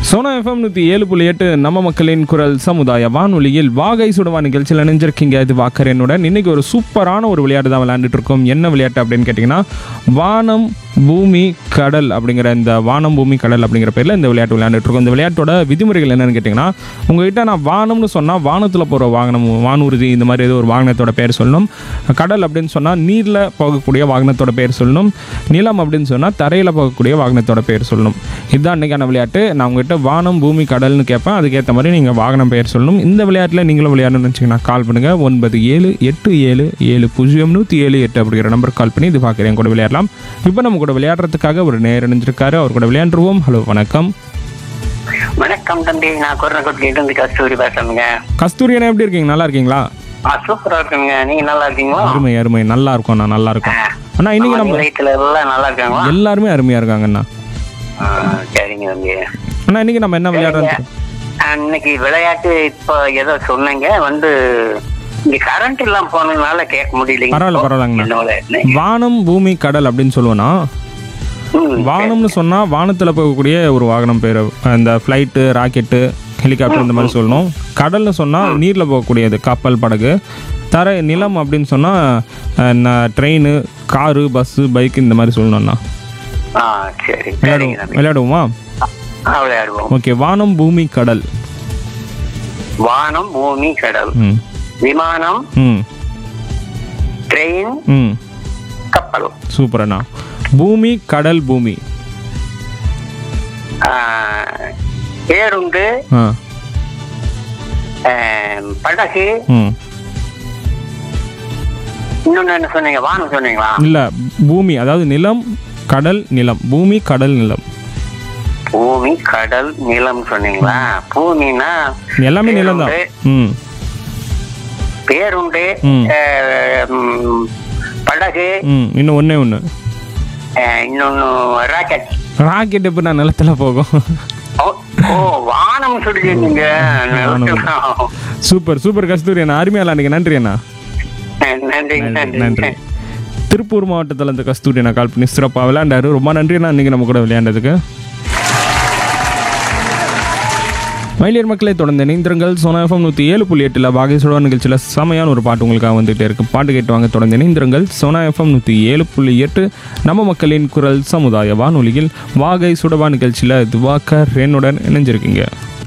Sona FM நூற்றி ஏழு புள்ளி எட்டு நம்ம மக்களின் குரல் சமுதாய வானொலியில் வாகை சுடுவா நிகழ்ச்சியில் இணைஞ்சிருக்கீங்க இது வாக்கர் என்னுடன் இன்னைக்கு ஒரு சூப்பரான ஒரு விளையாட்டு தான் விளையாண்டுட்டு இருக்கோம் என்ன விளையாட்டு அப்படின்னு கேட்டிங்கன்னா வானம் பூமி கடல் அப்படிங்கிற இந்த வானம் பூமி கடல் அப்படிங்கிற பேரில் இந்த விளையாட்டு விளையாண்டுட்டு இருக்கோம் இந்த விளையாட்டோட விதிமுறைகள் என்னன்னு கேட்டிங்கன்னா உங்ககிட்ட நான் வானம்னு சொன்னால் வானத்தில் போகிற வாகனம் வானூர்தி இந்த மாதிரி ஏதோ ஒரு வாகனத்தோட பேர் சொல்லணும் கடல் அப்படின்னு சொன்னால் நீரில் போகக்கூடிய வாகனத்தோட பேர் சொல்லணும் நிலம் அப்படின்னு சொன்னால் தரையில் போகக்கூடிய வாகனத்தோட பேர் சொல்லணும் இதுதான் இன்றைக்கான விளையாட்டு நான் உங்ககிட்ட வானம் பூமி கடல்னு கேட்பேன் அதுக்கேற்ற மாதிரி நீங்கள் வாகனம் பெயர் சொல்லணும் இந்த விளையாட்டில் நீங்களும் விளையாடணும்னு வச்சிங்கன்னா கால் பண்ணுங்கள் ஒன்பது ஏழு எட்டு ஏழு ஏழு பூஜ்ஜியம் நூற்றி ஏழு எட்டு அப்படிங்கிற நம்பருக்கு கால் பண்ணி இது பார்க்குறேன் கூட விளையாடலாம் இப்போ நம்ம கூட விளையாடுறதுக்காக ஒரு நேர் இணைஞ்சிருக்காரு அவர் கூட விளையாண்டுருவோம் ஹலோ வணக்கம் வணக்கம் தம்பி நான் குரநகுட்டில இருந்து கஸ்தூரி பேசுறேங்க கஸ்தூரி அண்ணா எப்படி இருக்கீங்க நல்லா இருக்கீங்களா ஆ சூப்பரா இருக்குங்க நீங்க நல்லா இருக்கீங்களா அருமை அருமை நல்லா இருக்கும் அண்ணா நல்லா இருக்கும் அண்ணா இன்னைக்கு நம்ம நிலையத்துல எல்லாம் நல்லா இருக்காங்களா எல்லாருமே அருமையாக இருக்காங்க அண்ணா ஆ, சரிங்க தம்பி அண்ணா இன்னைக்கு நம்ம என்ன விளையாடுறது ஆ, இன்னைக்கு விளையாட்டு இப்போ ஏதோ சொன்னீங்க வந்து இங்க கரண்ட் எல்லாம் போனதுனால கேட்க முடியலைங்க பரவாயில்ல பரவாயில்லங்கண்ணா என்ன விளையாட்டு? வானம் பூமி கடல் அப்படின்னு சொல்லுவேன்னா ம், வானம்னு சொன்னால் வானத்தில் போகக்கூடிய ஒரு வாகனம் பேர் இந்த ஃப்ளைட்டு ராக்கெட்டு ஹெலிகாப்டர் இந்த மாதிரி சொல்லணும் கடல்னு சொன்னால் நீரில் போகக்கூடியது கப்பல் படகு தரை நிலம் அப்படின்னு சொன்னால் ட்ரெயின் காரு பஸ்ஸு பைக் இந்த மாதிரி சொல்லணும்ண்ணா ஆ சரி சரிங்க விளையாடுவோம் தம்பி விளையாடுவோமா ஆ, விளையாடுவோம் ஓகே வானம் பூமி கடல் வானம் பூமி கடல் ம் விமானம் ம் ட்ரெயின் ம் கப்பல் சூப்பர் அண்ணா பூமி கடல் பூமி ஆ, பேருந்து ஆ ஆ, படகு ம் இன்னொன்னு என்ன சொன்னீங்க வானம் சொன்னீங்களா இல்லை பூமி அதாவது நிலம் கடல் நிலம் பூமி கடல் நிலம் பூமி கடல் நிலம் சொன்னீங்களா பூமினா எல்லாமே நிலம் தான் ம் பேருண்டு ம். அஹ், ம், படகு ம் இன்னும் ஒன்றே ஒன்று அஹ், இன்னொன்னு ராக்கெட் ராக்கெட் எப்படி நான் நிலத்தில் போகும் ஓ ஓ, வானம் சொல்லிருந்தீங்க சூப்பர் சூப்பர் கஸ்தூரி அண்ணா அருமையாக விளாண்டுங்க நன்றி அண்ணா நன்றி நன்றி நன்றி திருப்பூர் மாவட்டத்தில் இந்த கஸ்தூரி அண்ணா கால் பண்ணி சிறப்பாக விளையாண்டாரு ரொம்ப நன்றி அண்ணா இன்றைக்கி நம்ம கூட விளையாண்டதுக்கு மயிலியர் மக்களை தொடர்ந்து இணைந்திருங்கள் சோனா எஃப்எம் நூற்றி ஏழு புள்ளி எட்டில் வாகை சுடவா நிகழ்ச்சியில் செமையான ஒரு பாட்டு உங்களுக்காக வந்துகிட்டே இருக்கு பாட்டு கேட்டு வாங்க தொடர்ந்து இணைந்திருங்கள் சோனா எஃப்எம் நூற்றி ஏழு புள்ளி எட்டு நம்ம மக்களின் குரல் சமுதாய வானொலியில் வாகை சுடவா நிகழ்ச்சியில் துவாக்கர் என்னுடன் இணைஞ்சிருக்கீங்க